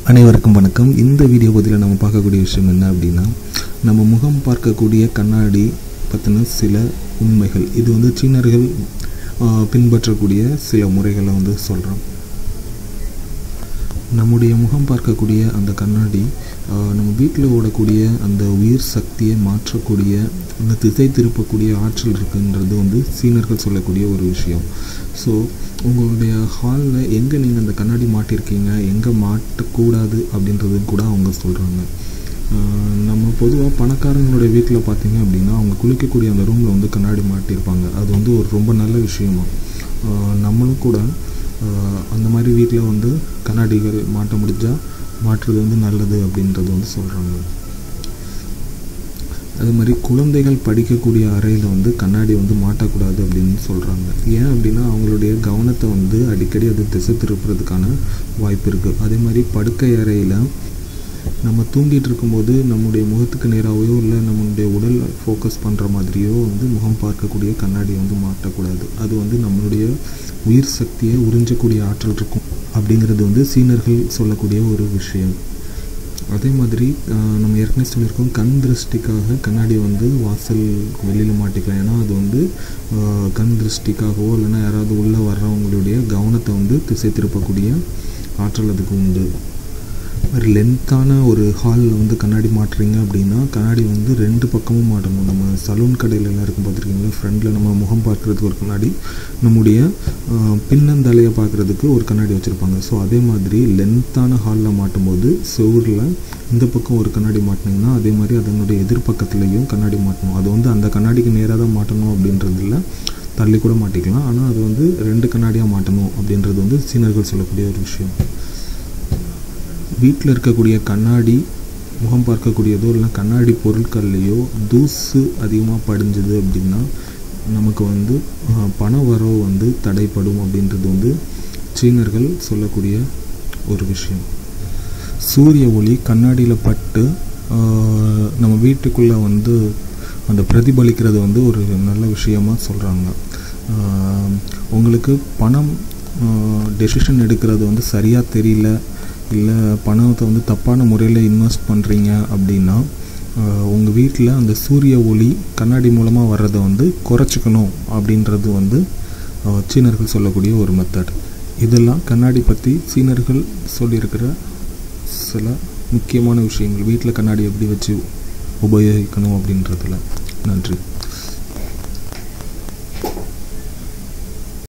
அனைவருக்கும் வணக்கம் இந்த வீடியோ பதிவில் நம்ம பார்க்கக்கூடிய விஷயம் என்ன அப்படின்னா நம்ம முகம் பார்க்கக்கூடிய கண்ணாடி பற்றின சில உண்மைகள் இது வந்து சீனர்கள் ஆஹ், பின்பற்றக்கூடிய சில முறைகளை வந்து சொல்கிறோம் நம்முடைய முகம் பார்க்கக்கூடிய அந்த கண்ணாடி ஆஹ், நம்ம வீட்டில் ஓடக்கூடிய அந்த உயிர் சக்தியை மாற்றக்கூடிய அந்த திசை திருப்பக்கூடிய ஆற்றல் இருக்குன்றது வந்து சீனர்கள் சொல்லக்கூடிய ஒரு விஷயம் ஸோ உங்களுடைய ஹாலில் எங்கே நீங்கள் அந்த கண்ணாடி மாட்டியிருக்கீங்க எங்கே மாட்டக்கூடாது அப்படின்றது கூட அவங்க சொல்கிறாங்க நம்ம பொதுவாக பணக்காரங்களுடைய வீட்டில் பார்த்தீங்க அப்படின்னா அவங்க குளிக்கக்கூடிய அந்த ரூமில் வந்து கண்ணாடி மாட்டியிருப்பாங்க அது வந்து ஒரு ரொம்ப நல்ல விஷயமா ஆஹ் நம்மளும் கூட ஆஹ் அந்த மாதிரி வீட்டில் வந்து கண்ணாடிகள் மாட்ட முடிஞ்சால் மாற்றுறது வந்து நல்லது அப்படின்றது வந்து சொல்கிறாங்க அது மாதிரி குழந்தைகள் படிக்கக்கூடிய அறையில் வந்து கண்ணாடி வந்து மாட்டக்கூடாது அப்படின்னு சொல்கிறாங்க ஏன் அப்படின்னா அவங்களுடைய கவனத்தை வந்து அடிக்கடி அது திசை திருப்புறதுக்கான வாய்ப்பு இருக்குது அதே மாதிரி படுக்கை அறையில் நம்ம தூங்கிட்டு இருக்கும்போது நம்முடைய முகத்துக்கு நேராகவோ இல்லை நம்மளுடைய உடல் ஃபோக்கஸ் பண்ணுற மாதிரியோ வந்து முகம் பார்க்கக்கூடிய கண்ணாடி வந்து மாட்டக்கூடாது அது வந்து நம்மளுடைய உயிர் சக்தியை உறிஞ்சக்கூடிய ஆற்றல் இருக்கும் அப்படிங்கிறது வந்து சீனர்கள் சொல்லக்கூடிய ஒரு விஷயம் அதே மாதிரி ஆஹ், நம்ம ஏற்கனவே சொல்லியிருக்கோம் கண் திருஷ்டிக்காக கண்ணாடி வந்து வாசல் வெளியில் மாட்டிக்கலாம் ஏன்னா அது வந்து ஆஹ், கண் திருஷ்டிக்காகவோ இல்லைன்னா யாராவது உள்ளே வர்றவங்களுடைய கவனத்தை வந்து திசை திருப்பக்கூடிய ஆற்றல் அதுக்கு உண்டு ஒரு லென்த்தான ஒரு ஹாலில் வந்து கண்ணாடி மாட்டுறீங்க அப்படின்னா கண்ணாடி வந்து ரெண்டு பக்கமும் மாட்டணும் நம்ம சலூன் கடையில எல்லாம் இருக்கும் பார்த்துருக்கீங்களா ஃப்ரண்ட்டில் நம்ம முகம் பார்க்குறதுக்கு ஒரு கண்ணாடி நம்முடைய ஆஹ், பின்னந்தலையை பார்க்குறதுக்கு ஒரு கண்ணாடி வச்சுருப்பாங்க ஸோ அதே மாதிரி லென்த்தான ஹாலில் மாட்டும்போது செவுரில் இந்த பக்கம் ஒரு கண்ணாடி மாட்டினீங்கன்னா அதே மாதிரி அதனுடைய எதிர்பக்கத்துலேயும் கண்ணாடி மாட்டணும் அது வந்து அந்த கண்ணாடிக்கு நேராக தான் மாட்டணும் அப்படின்றது இல்லை தள்ளி கூட மாட்டிக்கலாம் ஆனால் அது வந்து ரெண்டு கண்ணாடியாக மாட்டணும் அப்படின்றது வந்து சீனர்கள் சொல்லக்கூடிய ஒரு விஷயம் வீட்டில் இருக்கக்கூடிய கண்ணாடி முகம் பார்க்கக்கூடியதோ இல்லை கண்ணாடி பொருட்கள்லையோ தூசு அதிகமாக படிஞ்சது அப்படின்னா நமக்கு வந்து ஆஹ், பண வரவு வந்து தடைப்படும் அப்படின்றது வந்து சீனர்கள் சொல்லக்கூடிய ஒரு விஷயம் சூரிய ஒளி கண்ணாடியில் பட்டு ஆஹ், நம்ம வீட்டுக்குள்ளே வந்து அந்த பிரதிபலிக்கிறது வந்து ஒரு நல்ல விஷயமா சொல்கிறாங்க உங்களுக்கு பணம் டெசிஷன் எடுக்கிறது வந்து சரியாக தெரியல இல்லை பணத்தை வந்து தப்பான முறையில் இன்வெஸ்ட் பண்ணுறீங்க அப்படின்னா உங்கள் வீட்டில் அந்த சூரிய ஒளி கண்ணாடி மூலமாக வர்றதை வந்து குறைச்சிக்கணும் அப்படின்றது வந்து ஆஹ், சீனர்கள் சொல்லக்கூடிய ஒரு மெத்தட் இதெல்லாம் கண்ணாடி பற்றி சீனர்கள் சொல்லியிருக்கிற சில முக்கியமான விஷயங்கள் வீட்டில் கண்ணாடி எப்படி வச்சு உபயோகிக்கணும் அப்படின்றதுல நன்றி